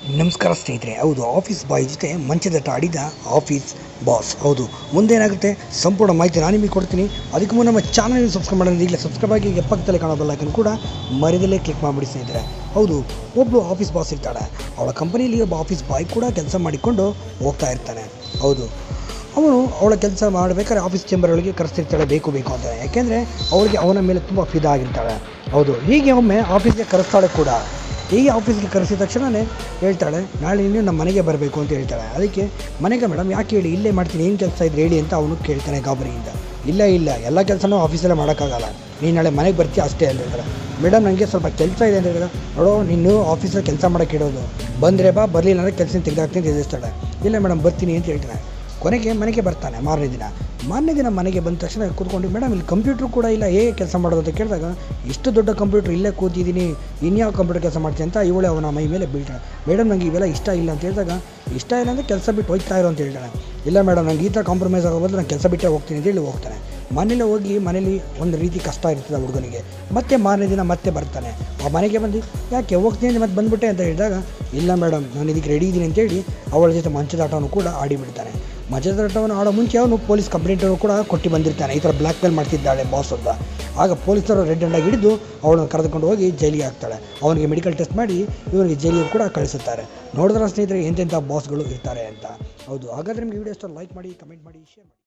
ನಮಸ್ಕಾರ ಸ್ನೇಹಿತರೆ ಹೌದು ಆಫೀಸ್ ಬಾಯ್ ಜೊತೆ ಮಂಚದಟ ಆಡಿದ ಆಫೀಸ್ ಬಾಸ್ ಹೌದು ಮುಂದೇನಾಗುತ್ತೆ ಸಂಪೂರ್ಣ ಮಾಹಿತಿ ನಾನು ನಿಮಗೆ ಕೊಡ್ತೀನಿ ಅದಕ್ಕೆ ಮುನ್ನ ನಮ್ಮ ಚಾನಲ್ ಸಬ್ಸ್ಕ್ರೈಬ್ ಮಾಡೋದು ಈಗಲೇ ಸಬ್ಸ್ಕ್ರೈಬ್ ಆಗಿ ಈಗ ಪಕ್ಕದಲ್ಲಿ ಕಾಣೋ ಬೆಲ್ಲೈಕನ್ ಕೂಡ ಮರಿದಲ್ಲೇ ಕ್ಲಿಕ್ ಮಾಡಿಬಿಡಿ ಸ್ನೇಹಿತರೆ ಹೌದು ಒಬ್ಬಳು ಆಫೀಸ್ ಬಾಸ್ ಇರ್ತಾಳೆ ಅವಳ ಕಂಪನಿಯಲ್ಲಿ ಒಬ್ಬ ಆಫೀಸ್ ಬಾಯ್ ಕೂಡ ಕೆಲಸ ಮಾಡಿಕೊಂಡು ಹೋಗ್ತಾ ಇರ್ತಾನೆ ಹೌದು ಅವನು ಅವಳ ಕೆಲಸ ಮಾಡಬೇಕಾದ್ರೆ ಆಫೀಸ್ ಚೇಂಬರ್ ಒಳಗೆ ಕರೆಸ್ತಿರ್ತಾಳೆ ಬೇಕು ಬೇಕು ಅಂತ ಯಾಕೆಂದರೆ ಅವಳಿಗೆ ಅವನ ಮೇಲೆ ತುಂಬ ಫಿದಾ ಆಗಿರ್ತಾಳೆ ಹೌದು ಹೀಗೆ ಒಮ್ಮೆ ಆಫೀಸ್ಗೆ ಕರೆಸ್ತಾಳೆ ಕೂಡ ಹೀಗೆ ಆಫೀಸ್ಗೆ ಕರೆಸಿದ ತಕ್ಷಣವೇ ಹೇಳ್ತಾಳೆ ನಾಳೆ ನೀವು ನಮ್ಮ ಮನೆಗೆ ಬರಬೇಕು ಅಂತ ಹೇಳ್ತಾಳೆ ಅದಕ್ಕೆ ಮನೆಗೆ ಮೇಡಮ್ ಯಾಕೆ ಹೇಳಿ ಇಲ್ಲೇ ಮಾಡ್ತೀನಿ ಏನು ಕೆಲಸ ಇದ್ರೆ ಹೇಳಿ ಅಂತ ಅವನು ಕೇಳ್ತಾನೆ ಗಾಬರಿಯಿಂದ ಇಲ್ಲ ಇಲ್ಲ ಎಲ್ಲ ಕೆಲಸನೂ ಆಫೀಸಲ್ಲೇ ಮಾಡೋಕ್ಕಾಗಲ್ಲ ನೀನು ನಾಳೆ ಮನೆಗೆ ಬರ್ತೀಯ ಅಷ್ಟೇ ಅಂತ ಹೇಳ್ತಾರೆ ಮೇಡಮ್ ನನಗೆ ಸ್ವಲ್ಪ ಕೆಲಸ ಇದೆ ಅಂತ ಹೇಳಿದ್ರೆ ನೋಡೋ ನೀನು ಆಫೀಸಲ್ಲಿ ಕೆಲಸ ಮಾಡೋಕ್ಕೆ ಇಡೋದು ಬಂದರೆ ಬಾ ಬರಲಿಲ್ಲ ಅಂದರೆ ಕೆಲಸ ತೆಗೆದಾಕ್ತೀನಿ ಅಂತ ಎದುರಿಸ್ತಾಳೆ ಇಲ್ಲ ಮೇಡಮ್ ಬರ್ತೀನಿ ಅಂತ ಹೇಳ್ತಾನೆ ಕೊನೆಗೆ ಮನೆಗೆ ಬರ್ತಾನೆ ಮಾರನೇ ದಿನ ಮಾರನೇ ದಿನ ಮನೆಗೆ ಬಂದ ತಕ್ಷಣ ಕೂತ್ಕೊಂಡು ಮೇಡಮ್ ಇಲ್ಲಿ ಕಂಪ್ಯೂಟ್ರ್ ಕೂಡ ಇಲ್ಲ ಹೇಗೆ ಕೆಲಸ ಮಾಡೋದು ಅಂತ ಕೇಳಿದಾಗ ಇಷ್ಟು ದೊಡ್ಡ ಕಂಪ್ಯೂಟ್ರ್ ಇಲ್ಲೇ ಕೂತಿದ್ದೀನಿ ಇನ್ಯಾವ ಕಂಪ್ಯೂಟರ್ ಕೆಲಸ ಮಾಡ್ತೀನಿ ಅಂತ ಇವಳೆ ಅವನ ಮೈ ಮೇಲೆ ಬೀಳ್ತಾಳೆ ಮೇಡಮ್ ನನಗೆ ಇವೆಲ್ಲ ಇಷ್ಟ ಇಲ್ಲ ಅಂತ ಹೇಳಿದಾಗ ಇಷ್ಟ ಇಲ್ಲ ಅಂದರೆ ಕೆಲಸ ಬಿಟ್ಟು ಹೋಗ್ತಾ ಇರೋ ಅಂತ ಹೇಳ್ತಾನೆ ಇಲ್ಲ ಮೇಡಮ್ ನಂಗೆ ಈ ಥರ ಕಾಂಪ್ರಮೈಸ್ ಆಗೋ ಬದಲು ನಾನು ಕೆಲಸ ಬಿಟ್ಟೇ ಹೋಗ್ತೀನಿ ಅಂತ ಹೇಳಿ ಹೋಗ್ತಾನೆ ಮನೇಲಿ ಹೋಗಿ ಮನೇಲಿ ಒಂದು ರೀತಿ ಕಷ್ಟ ಇರ್ತದೆ ಆ ಹುಡುಗನಿಗೆ ಮತ್ತೆ ಮಾರನೇ ದಿನ ಮತ್ತೆ ಬರ್ತಾನೆ ಆ ಮನೆಗೆ ಬಂದು ಯಾಕೆ ಹೋಗ್ತೀನಿ ಅಂತ ಮತ್ತೆ ಬಂದ್ಬಿಟ್ಟೆ ಅಂತ ಹೇಳಿದಾಗ ಇಲ್ಲ ಮೇಡಮ್ ನಾನು ಇದಕ್ಕೆ ರೆಡಿ ಇದ್ದೀನಿ ಅಂತೇಳಿ ಅವಳ ಜೊತೆ ಮಂಚದಾಟವನ್ನು ಕೂಡ ಆಡಿಬಿಡ್ತಾನೆ ಮಂಚದಾಟವನ್ನು ಆಡೋ ಮುಂಚೆ ಅವನು ಪೊಲೀಸ್ ಕಂಪ್ಲೇಂಟನ್ನು ಕೂಡ ಕೊಟ್ಟು ಬಂದಿರ್ತಾನೆ ಈ ಥರ ಬ್ಲ್ಯಾಕ್ ಮೇಲ್ ಮಾಡ್ತಿದ್ದಾಳೆ ಬಾಸ್ ಅಂತ ಆಗ ಪೊಲೀಸರು ರೆಡ್ ಹ್ಯಾಂಡಾಗಿ ಹಿಡಿದು ಅವಳನ್ನು ಕರೆದುಕೊಂಡು ಹೋಗಿ ಜೈಲಿಗೆ ಹಾಕ್ತಾಳೆ ಅವನಿಗೆ ಮೆಡಿಕಲ್ ಟೆಸ್ಟ್ ಮಾಡಿ ಇವನಿಗೆ ಜೈಲಿಗೆ ಕೂಡ ಕಳಿಸುತ್ತಾರೆ ನೋಡಿದ್ರೆ ಸ್ನೇಹಿತರೆ ಎಂತೆಂಥ ಬಾಸ್ಗಳು ಇರ್ತಾರೆ ಅಂತ ಹೌದು ಹಾಗಾದರೆ ನಿಮಗೆ ವಿಡಿಯೋ ಇಷ್ಟ ಲೈಕ್ ಮಾಡಿ ಕಮೆಂಟ್ ಮಾಡಿ ಶೇರ್ ಮಾಡಿ